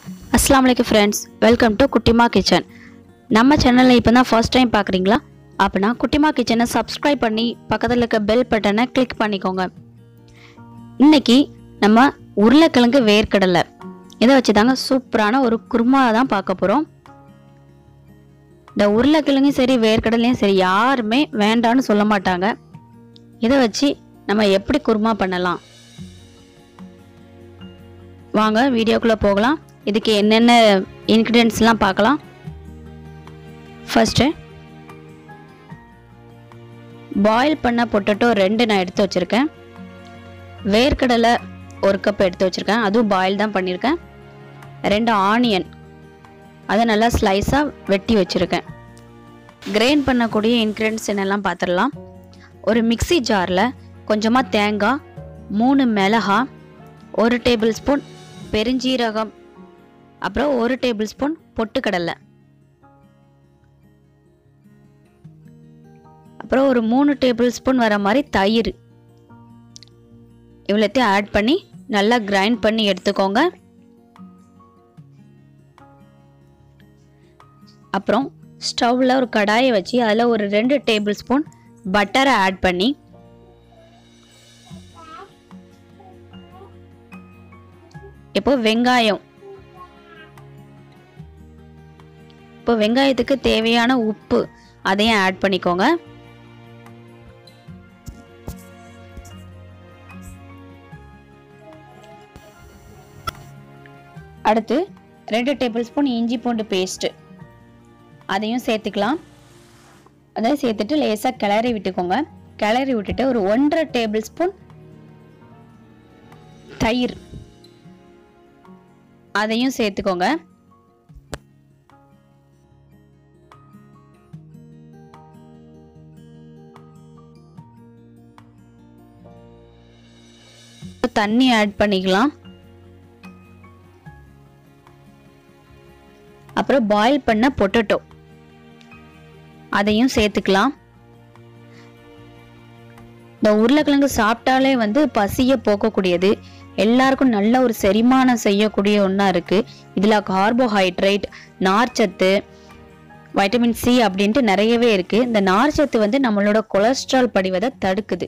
அஸ்ஸலாமு அலைக்கும் friends welcome to Kuttima kitchen நம்ம சேனலில் இப்போ தான் ஃபர்ஸ்ட் டைம் பார்க்குறீங்களா அப்படின்னா குட்டிமா கிச்சனை சப்ஸ்கிரைப் பண்ணி பக்கத்தில் இருக்க பெல் பட்டனை கிளிக் பண்ணிக்கோங்க இன்னைக்கு நம்ம உருளைக்கிழங்கு வேர்க்கடலை இதை வச்சு தாங்க சூப்பரான ஒரு குருமா தான் பார்க்க போகிறோம் இந்த உருளைக்கிழங்கும் சரி வேர்க்கடலையும் சரி யாருமே வேண்டான்னு சொல்ல மாட்டாங்க இதை வச்சு நம்ம எப்படி குருமா பண்ணலாம் வாங்க வீடியோக்குள்ளே போகலாம் இதுக்கு என்னென்ன இன்க்ரீடியன்ஸ்லாம் பார்க்கலாம் ஃபஸ்ட்டு பாயில் பண்ண பொட்டேட்டோ ரெண்டு நான் எடுத்து வச்சுருக்கேன் வேர்க்கடலை ஒரு கப் எடுத்து வச்சுருக்கேன் அதுவும் பாயில் தான் பண்ணியிருக்கேன் ரெண்டு ஆனியன் அதை நல்லா ஸ்லைஸாக வெட்டி வச்சுருக்கேன் கிரைண்ட் பண்ணக்கூடிய இன்க்ரீடியன்ஸ் என்னெல்லாம் பார்த்துடலாம் ஒரு மிக்ஸி ஜாரில் கொஞ்சமாக தேங்காய் மூணு மிளகா ஒரு டேபிள் ஸ்பூன் பெருஞ்சீரகம் அப்புறம் ஒரு டேபிள் ஸ்பூன் பொட்டுக்கடலை அப்புறம் ஒரு மூணு டேபிள் ஸ்பூன் வர மாதிரி தயிர் இவ்வளோத்தையும் ஆட் பண்ணி நல்லா கிரைண்ட் பண்ணி எடுத்துக்கோங்க அப்புறம் ஸ்டவ்வில் ஒரு கடாயை வச்சு அதில் ஒரு ரெண்டு டேபிள் ஸ்பூன் பட்டரை ஆட் பண்ணி இப்போ வெங்காயம் இப்போ வெங்காயத்துக்கு தேவையான உப்பு அதையும் ஆட் பண்ணிக்கோங்க அடுத்து ரெண்டு டேபிள் ஸ்பூன் இஞ்சி பூண்டு பேஸ்ட்டு அதையும் சேர்த்துக்கலாம் அதை சேர்த்துட்டு லேசாக கிளறி விட்டுக்கோங்க கிளறி விட்டுட்டு ஒரு ஒன்றரை டேபிள் ஸ்பூன் தயிர் அதையும் சேர்த்துக்கோங்க தண்ணி ஆட் பண்ணிக்கலாம் அப்புறம் பாயில் பண்ண பொட்டேட்டோ அதையும் சேர்த்துக்கலாம் இந்த உருளைக்கிழங்கு சாப்பிட்டாலே வந்து பசியை போக்கக்கூடியது எல்லாருக்கும் நல்ல ஒரு செரிமானம் செய்யக்கூடிய ஒன்றா இருக்குது இதில் கார்போஹைட்ரேட் நார்ச்சத்து வைட்டமின் சி அப்படின்ட்டு நிறையவே இருக்குது இந்த நார்ச்சத்து வந்து நம்மளோட கொலஸ்ட்ரால் படிவதை தடுக்குது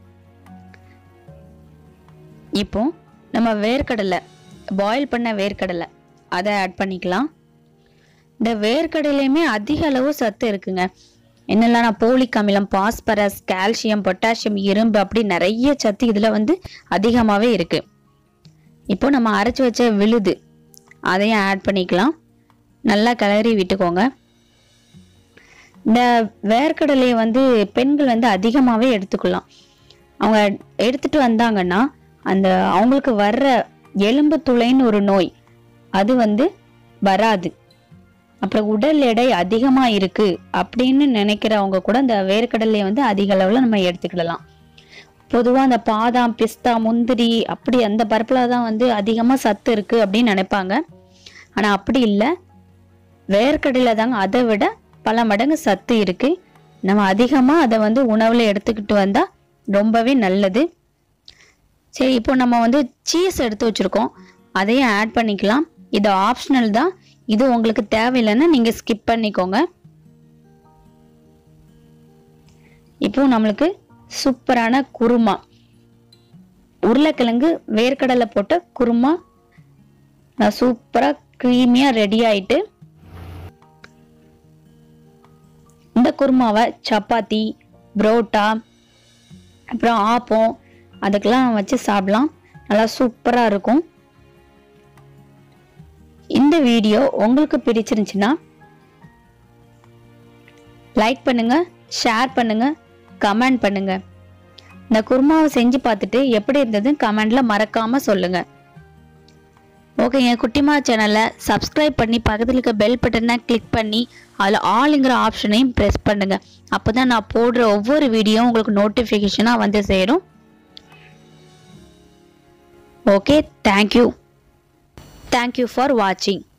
இப்போ நம்ம வேர்க்கடலை பாயில் பண்ண வேர்க்கடலை அதை ஆட் பண்ணிக்கலாம் இந்த வேர்க்கடலையுமே அதிக அளவு சத்து இருக்குங்க என்னெல்லாம் போலிக் அமிலம் பாஸ்பரஸ் கால்சியம் பொட்டாசியம் இரும்பு அப்படி நிறைய சத்து இதில் வந்து அதிகமாகவே இருக்கு இப்போ நம்ம அரைச்சி வச்ச விழுது அதையும் ஆட் பண்ணிக்கலாம் நல்லா கிளறி விட்டுக்கோங்க இந்த வேர்க்கடலையை வந்து பெண்கள் வந்து அதிகமாகவே எடுத்துக்கலாம் அவங்க எடுத்துட்டு வந்தாங்கன்னா அந்த அவங்களுக்கு வர்ற எலும்பு துளைன்னு ஒரு நோய் அது வந்து வராது அப்புறம் உடல் எடை அதிகமா இருக்கு அப்படின்னு நினைக்கிறவங்க கூட இந்த வேர்க்கடலையை வந்து அதிக அளவுல நம்ம எடுத்துக்கிடலாம் பொதுவாக அந்த பாதாம் பிஸ்தா முந்திரி அப்படி அந்த பருப்பில் தான் வந்து அதிகமாக சத்து இருக்கு அப்படின்னு நினைப்பாங்க ஆனால் அப்படி இல்லை வேர்க்கடலை தாங்க அதை விட பல மடங்கு சத்து இருக்கு நம்ம அதிகமாக அதை வந்து உணவில் எடுத்துக்கிட்டு வந்தால் ரொம்பவே நல்லது சரி இப்போ நம்ம வந்து சீஸ் எடுத்து வச்சுருக்கோம் அதையும் ஆட் பண்ணிக்கலாம் இது ஆப்ஷனல் தான் இது உங்களுக்கு தேவையில்லைன்னா நீங்கள் ஸ்கிப் பண்ணிக்கோங்க இப்போ நம்மளுக்கு சூப்பரான குருமா உருளைக்கிழங்கு வேர்க்கடலை போட்ட குருமா சூப்பராக க்ரீமியாக ரெடி ஆயிட்டு இந்த குருமாவை சப்பாத்தி புரோட்டா அப்புறம் ஆப்பம் அதுக்கெல்லாம் வச்சு சாப்பிடலாம் நல்லா சூப்பராக இருக்கும் இந்த வீடியோ உங்களுக்கு பிடிச்சிருந்துச்சுன்னா லைக் பண்ணுங்க ஷேர் பண்ணுங்க கமெண்ட் பண்ணுங்க இந்த குருமாவை செஞ்சு பார்த்துட்டு எப்படி இருந்தது கமெண்ட்ல மறக்காம சொல்லுங்க ஓகேங்க குட்டிமா சேனலை சப்ஸ்கிரைப் பண்ணி பக்கத்தில் இருக்க பெல் பட்டனை கிளிக் பண்ணி அதில் ஆளுங்கிற ஆப்ஷனையும் ப்ரெஸ் பண்ணுங்க அப்போ தான் நான் போடுற ஒவ்வொரு வீடியோ உங்களுக்கு நோட்டிஃபிகேஷனாக வந்து சேரும் ஓகே தேங்க்யூ தேங்க்யூ ஃபார் வாட்சிங்